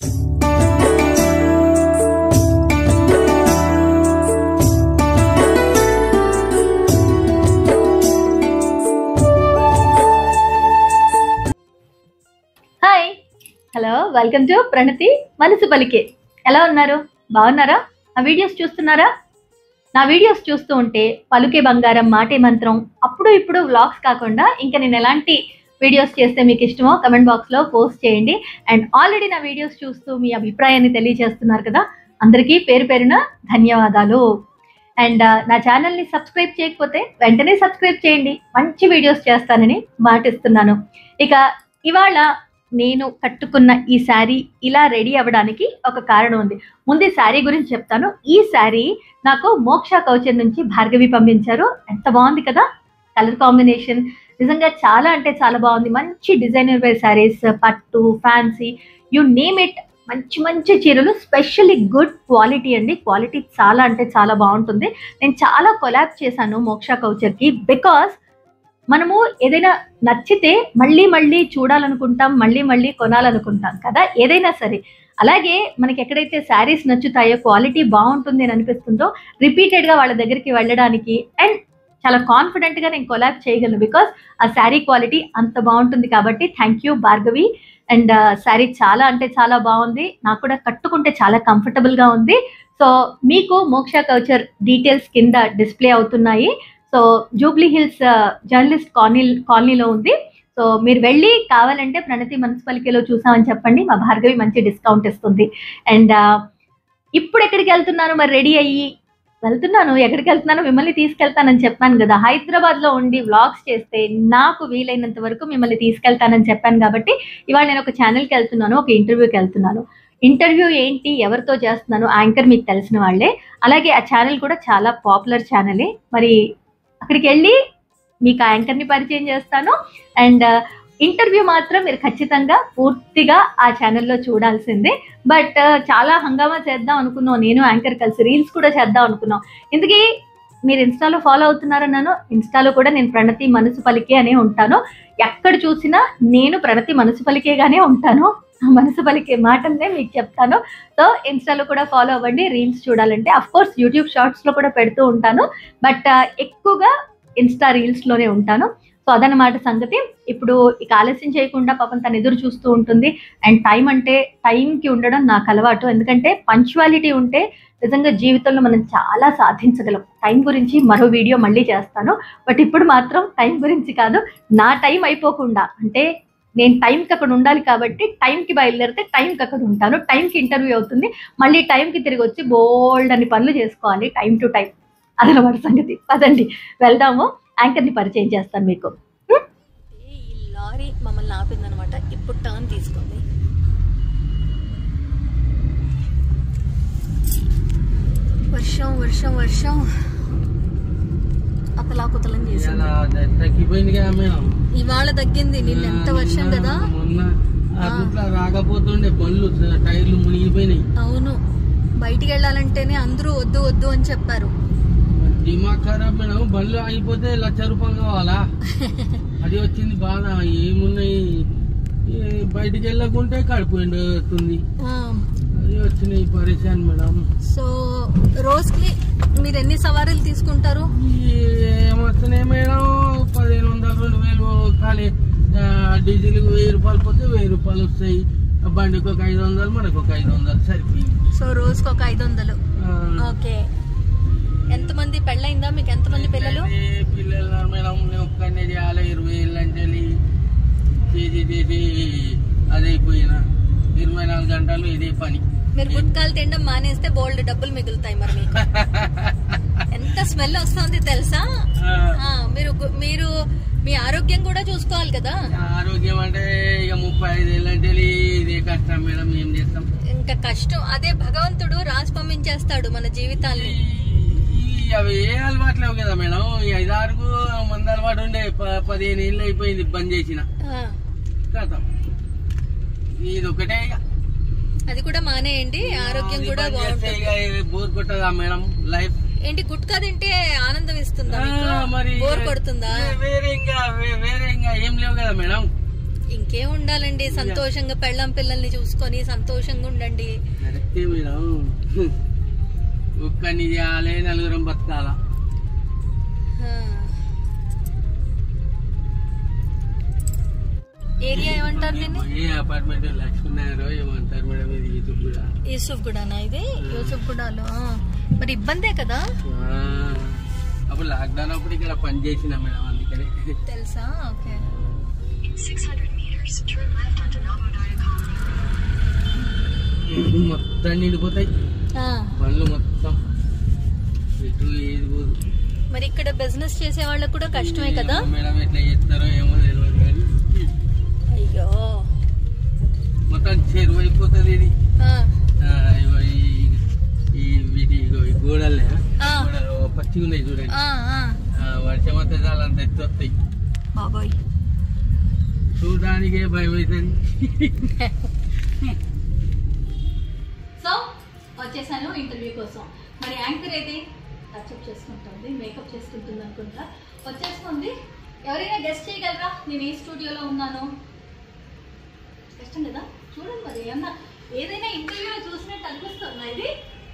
Hi hello welcome to Pranathi మనసు పలికే ఎలా ఉన్నారు బాగున్నారా నా వీడియోస్ చూస్తున్నారా నా వీడియోస్ చూస్తూ ఉంటే పలుకే బంగారం మాటే మంత్రం అప్పుడు ఇప్పుడు వ్లాగ్స్ కాకుండా ఇంకా నేను ఎలాంటి వీడియోస్ చేస్తే మీకు ఇష్టమో కమెంట్ బాక్స్లో పోస్ట్ చేయండి అండ్ ఆల్రెడీ నా వీడియోస్ చూస్తూ మీ అభిప్రాయాన్ని తెలియజేస్తున్నారు కదా అందరికీ పేరు పేరున ధన్యవాదాలు అండ్ నా ఛానల్ని సబ్స్క్రైబ్ చేయకపోతే వెంటనే సబ్స్క్రైబ్ చేయండి మంచి వీడియోస్ చేస్తానని మాటిస్తున్నాను ఇక ఇవాళ నేను కట్టుకున్న ఈ శారీ ఇలా రెడీ అవ్వడానికి ఒక కారణం ఉంది ముందు ఈ శారీ గురించి చెప్తాను ఈ శారీ నాకు మోక్ష కౌచర్ నుంచి భార్గవి పంపించారు ఎంత బాగుంది కదా కలర్ కాంబినేషన్ నిజంగా చాలా అంటే చాలా బాగుంది మంచి డిజైనర్ వేర్ శారీస్ పట్టు ఫ్యాన్సీ యు నేమ్ ఇట్ మంచి మంచి చీరలు స్పెషల్లీ గుడ్ క్వాలిటీ అండి క్వాలిటీ చాలా అంటే చాలా బాగుంటుంది నేను చాలా కొలాబ్ చేశాను మోక్ష కౌచర్కి బికాస్ మనము ఏదైనా నచ్చితే మళ్ళీ మళ్ళీ చూడాలనుకుంటాం మళ్ళీ మళ్ళీ కొనాలనుకుంటాం కదా ఏదైనా సరే అలాగే మనకి ఎక్కడైతే శారీస్ నచ్చుతాయో క్వాలిటీ బాగుంటుంది అని అనిపిస్తుందో రిపీటెడ్గా వాళ్ళ దగ్గరికి వెళ్ళడానికి అండ్ చాలా కాన్ఫిడెంట్గా నేను కొలాబ్ చేయగలను బికాస్ ఆ శారీ క్వాలిటీ అంత బాగుంటుంది కాబట్టి thank you Bhargavi and sari చాలా అంటే చాలా బాగుంది నాకు కూడా కట్టుకుంటే చాలా కంఫర్టబుల్గా ఉంది సో మీకు మోక్ష కౌచర్ డీటెయిల్స్ కింద డిస్ప్లే అవుతున్నాయి so Jubilee Hills journalist colony కాలనీలో ఉంది సో మీరు వెళ్ళి కావాలంటే ప్రణతి మున్సిపాలిటీలో చూసామని చెప్పండి మా భార్గవి మంచి డిస్కౌంట్ ఇస్తుంది అండ్ ఇప్పుడు ఎక్కడికి వెళ్తున్నాను మరి రెడీ అయ్యి వెళ్తున్నాను ఎక్కడికి వెళ్తున్నాను మిమ్మల్ని తీసుకెళ్తానని చెప్పాను కదా హైదరాబాద్లో ఉండి వ్లాగ్స్ చేస్తే నాకు వీలైనంత వరకు మిమ్మల్ని తీసుకెళ్తానని చెప్పాను కాబట్టి ఇవాళ నేను ఒక ఛానల్కి వెళ్తున్నాను ఒక ఇంటర్వ్యూకి వెళ్తున్నాను ఇంటర్వ్యూ ఏంటి ఎవరితో చేస్తున్నాను యాంకర్ మీకు తెలిసిన వాళ్ళే అలాగే ఆ ఛానల్ కూడా చాలా పాపులర్ ఛానలే మరి అక్కడికి వెళ్ళి మీకు ఆ యాంకర్ని పరిచయం చేస్తాను అండ్ ఇంటర్వ్యూ మాత్రం మీరు ఖచ్చితంగా పూర్తిగా ఆ ఛానల్లో చూడాల్సిందే బట్ చాలా హంగామా చేద్దాం అనుకున్నాం నేను యాంకర్ కలిసి రీల్స్ కూడా చేద్దాం అనుకున్నాం ఇందుకే మీరు ఇన్స్టాలో ఫాలో అవుతున్నారన్నాను ఇన్స్టాలో కూడా నేను ప్రణతి మనసు పలికే అనే ఉంటాను ఎక్కడ చూసినా నేను ప్రణతి మనసు పలికేగానే ఉంటాను ఆ మనసు పలికే మాటలనే మీకు చెప్తాను సో ఇన్స్టాలో కూడా ఫాలో అవ్వండి రీల్స్ చూడాలంటే అఫ్ కోర్స్ యూట్యూబ్ షార్ట్స్లో కూడా పెడుతూ ఉంటాను బట్ ఎక్కువగా ఇన్స్టా రీల్స్లోనే ఉంటాను సో అదనమాట సంగతి ఇప్పుడు ఇక ఆలస్యం చేయకుండా పాపం తను ఎదురు చూస్తూ ఉంటుంది అండ్ టైం అంటే టైంకి ఉండడం నాకు అలవాటు ఎందుకంటే పంచువాలిటీ ఉంటే నిజంగా జీవితంలో మనం చాలా సాధించగలం టైం గురించి మరో వీడియో మళ్ళీ చేస్తాను బట్ ఇప్పుడు మాత్రం టైం గురించి కాదు నా టైం అయిపోకుండా అంటే నేను టైంకి అక్కడ ఉండాలి కాబట్టి టైంకి బయలుదేరితే టైంకి అక్కడ ఉంటాను టైంకి ఇంటర్వ్యూ అవుతుంది మళ్ళీ టైంకి తిరిగి వచ్చి బోల్డ్ అని పనులు చేసుకోవాలి టైం టు టైం అదనమాట సంగతి పదండి వెళ్దాము యాంకర్ని పరిచయం చేస్తాను మీకు ఈ లారీ మమ్మల్ని ఆపిందనమాట ఇప్పుడు టర్న్ తీసుకుంది వర్షం వర్షం వర్షం అతలాకుతలం చేసింది ఇలా తగ్గిపోయిందిగా మేడం ఇవాళ తగ్గింది నిన్న ఎంత వర్షం కదా మొన్న అట్లా రాకపోతుండే బండ్లు టైర్లు మునిగిపోయినాయి అవును బయటికి వెళ్ళాలంటేనే అందరూ వద్దు వద్దు అని చెప్పారు దిమాగ్ ఖరాబ్ మేడం బండ్లు ఆగిపోతే లక్ష రూపాయలు కావాలా అది వచ్చింది బాధ ఏమున్నాయి ఏ బయటికి వెళ్ళకుంటే కడుపు ఎండుతుంది ఆ, అది వచ్చినాయి పరిశాన్ మేడం సో రోజుకి మీరు ఎన్ని సవారీలు తీసుకుంటారు ఈ ఏమొస్తున్నాయి మేడం పదిహేను వందలు రెండు వేలు ఖాళీ ఆ, డీజిల్ వెయ్యి రూపాయలు పోతే వెయ్యి రూపాయలు వస్తాయి ఆ బండికి ఒక ఐదు వందలు మనకు ఒక ఐదు వందలు సరిపోయింది సో రోజుకి ఒక ఐదు వందలు ఆ, ఓకే ఎంతమంది పెళ్ళయిందా మీకు ఎంతమంది పిల్లలు ఏ పిల్లలు మేడం నేను ఒక్కనే చేయాలి ఇరవై ఏళ్ళు అంటే చేసి చేసి అదైపోయిన ఇరవై నాలుగు గంటలు ఇదే పని మీరు గుట్కాలు తినడం మానేస్తే బోల్డ్ డబ్బులు మిగులుతాయి మరి మీకు ఎంత స్మెల్ వస్తుంది తెలుసా ఆ, ఆ, మీరు గు- మీరు మీ ఆరోగ్యం కూడా చూసుకోవాలి కదా ఆరోగ్యం అంటే ఇక ముప్పై ఐదు ఏళ్ళు అంటే ఇదే కష్టం మేడం ఏం చేస్తాం ఇంకా కష్టం అదే భగవంతుడు రాసి పంపించేస్తాడు మన జీవితాల్ని ఈ అవి ఏ అలవాటు లేవు కదా మేడం ఈ ఐదారుకు మంది అలవాటు ఉండే ప- పదిహేను ఏళ్ళు అయిపోయింది బంద్ చేసిన ఆ, కథ ఇది ఒకటే ఇక. అది కూడా మానేయండి ఆరోగ్యం ఇది కూడా బంద్ చేస్తే బాగుంటుంది ఇక ఇది బోర్ కొట్టదా మేడం లైఫ్ ఏంటి గుట్కా తింటే ఆనందం ఇస్తుందా ఆ, మీకు? మరి బోర్ కొడుతుందా వే- వేరే ఇంకా వే- వేరే ఇంకా ఏం లేవు కదా మేడం ఇంకేం ఉండాలండి సంతోషంగా పెళ్ళం పిల్లల్ని చూసుకొని సంతోషంగా ఉండండి కరెక్టే మేడం ఒక్కని చేయాలి నలుగురం బతకాలా ఆ. ఏరియా ఏమంటారు దీన్ని ఏ అపార్ట్మెంట్ లక్ష్మీనగర్ ఏమంటారు మేడం ఇది యూట్యూబ్ కూడా యూసుఫ్ గూడానా ఇది యూసుఫ్ గూడాలో ఆ. మరి ఇబ్బందే కదా ఆ, అప్పుడు లాక్డౌన్ అప్పుడు ఇక్కడ పని చేసిన మేడం అందుకని తెలుసా ఓకే మొత్తం నిండిపోతాయి ఆ. పనులు మొత్తం ఎటు ఏది పోదు మరి ఇక్కడ బిజినెస్ చేసే వాళ్ళకు కూడా కష్టమే కదా మేడం ఎట్లా చేస్తారో ఏమో తెలియదు కానీ అయ్యో మొత్తం చెరువు అయిపోతుంది ఇది ఆ. ఆ, ఇగో ఈ- ఈ వీటి ఇగో ఈ గోడలే ఆ. గోడలు పచ్చిగా ఉన్నాయి చూడండి ఆ, ఆ. ఆ, వర్షం వస్తే చాలా అంత ఎత్తు వస్తాయి బాబోయ్ చూడడానికే భయం అవుతుంది సో వచ్చేసాను ఇంటర్వ్యూ కోసం మరి యాంకర్ అయితే టచ్అప్ చేసుకుంటుంది మేకప్ చేసుకుంటుంది అనుకుంటా వచ్చేస్తుంది ఎవరైనా గెస్ట్ చేయగలరా నేను ఏ స్టూడియోలో ఉన్నాను కష్టం కదా చూడండి మరి ఏమన్నా ఏదైనా ఇంటర్వ్యూ చూసినట్టు అనిపిస్తుందా ఇది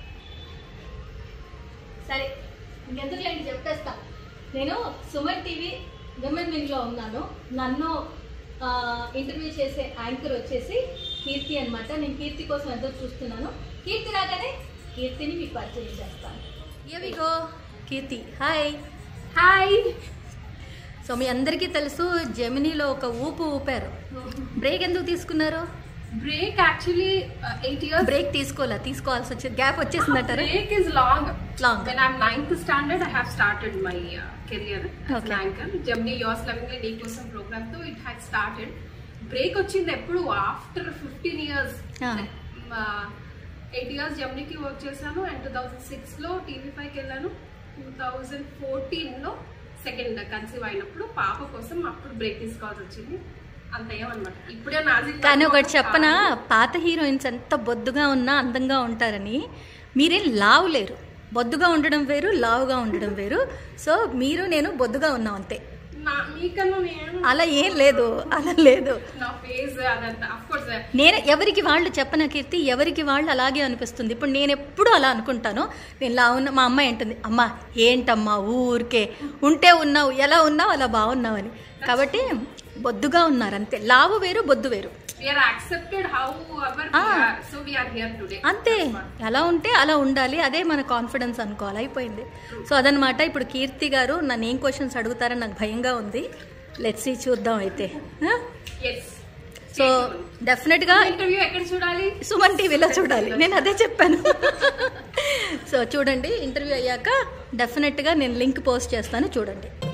సరే ఇంకెందుకు లేండి చెప్పేస్తా నేను సుమన్ టీవీ విమెన్ వింగ్లో ఉన్నాను నన్ను ఆ, ఇంటర్వ్యూ చేసే యాంకర్ వచ్చేసి కీర్తి అన్నమాట నేను కీర్తి కోసం ఎంతో చూస్తున్నాను కీర్తి రాగానే కీర్తిని మీకు పరిచయం చేస్తాను ఎవిగో కీర్తి హాయ్ హాయ్ సో మీ అందరికీ తెలుసు జెమినీలో ఒక ఊపు ఊపారు బ్రేక్ ఎందుకు తీసుకున్నారు break actually eight years break తీసుకోవాలా తీసుకోవాల్సి వచ్చింది గ్యాప్ వచ్చేసిందంటారా break is long Long. when i'm ninth standard i have started my uh, career as Okay. an anchor Gemini యోస్ లవింగ్లీ నీ కోసం ప్రోగ్రామ్ తో ఇట్ హ్యాడ్ స్టార్టెడ్ బ్రేక్ వచ్చింది ఎప్పుడు after fifteen years Ah. Eight years జమ్నీకి work చేశాను and two thousand six లో TV ఫైవ్కి వెళ్ళాను టూ థౌజండ్ ఫోర్టీన్ లో సెకండ్ కన్సీవ్ అయినప్పుడు పాప కోసం అప్పుడు బ్రేక్ తీసుకోవాల్సి వచ్చింది అంత ఏమన్నమాట ఇప్పుడే నాజీ కానీ ఒకటి చెప్పనా పాత హీరోయిన్స్ ఎంత బొద్దుగా ఉన్నా అందంగా ఉంటారని మీరేం లావు లేరు బొద్దుగా ఉండడం వేరు లావుగా ఉండడం వేరు సో మీరు నేను బొద్దుగా ఉన్నాం అంతే నా మీకన్నా నేను అలా ఏం లేదు అలా లేదు నా ఫేస్ అదంతా అఫ్ కోర్స్ నేను ఎవరికి వాళ్ళు చెప్పన కీర్తి ఎవరికి వాళ్ళు అలాగే అనిపిస్తుంది ఇప్పుడు నేను ఎప్పుడు అలా అనుకుంటాను నేను లా ఉన్న మా అమ్మాయి అంటుంది అమ్మా ఏంటమ్మా ఊరికే ఉంటే ఉన్నావు ఎలా ఉన్నావు అలా బాగున్నావు అని కాబట్టి బొద్దుగా ఉన్నారు అంతే లావు వేరు బొద్దు వేరు we're accepted however Ah. So we're here today అంతే ఎలా ఉంటే అలా ఉండాలి అదే మన కాన్ఫిడెన్స్ అనుకోవాలి అయిపోయింది సో అదనమాట ఇప్పుడు కీర్తి గారు నన్ను ఏం క్వశ్చన్స్ అడుగుతారని నాకు భయంగా ఉంది లెట్స్ చూద్దాం అయితే ఎస్ సో డెఫినెట్గా ఇంటర్వ్యూ ఎక్కడ చూడాలి సుమన్ టీవీలో చూడాలి నేను అదే చెప్పాను సో చూడండి ఇంటర్వ్యూ అయ్యాక డెఫినెట్గా నేను లింక్ పోస్ట్ చేస్తాను చూడండి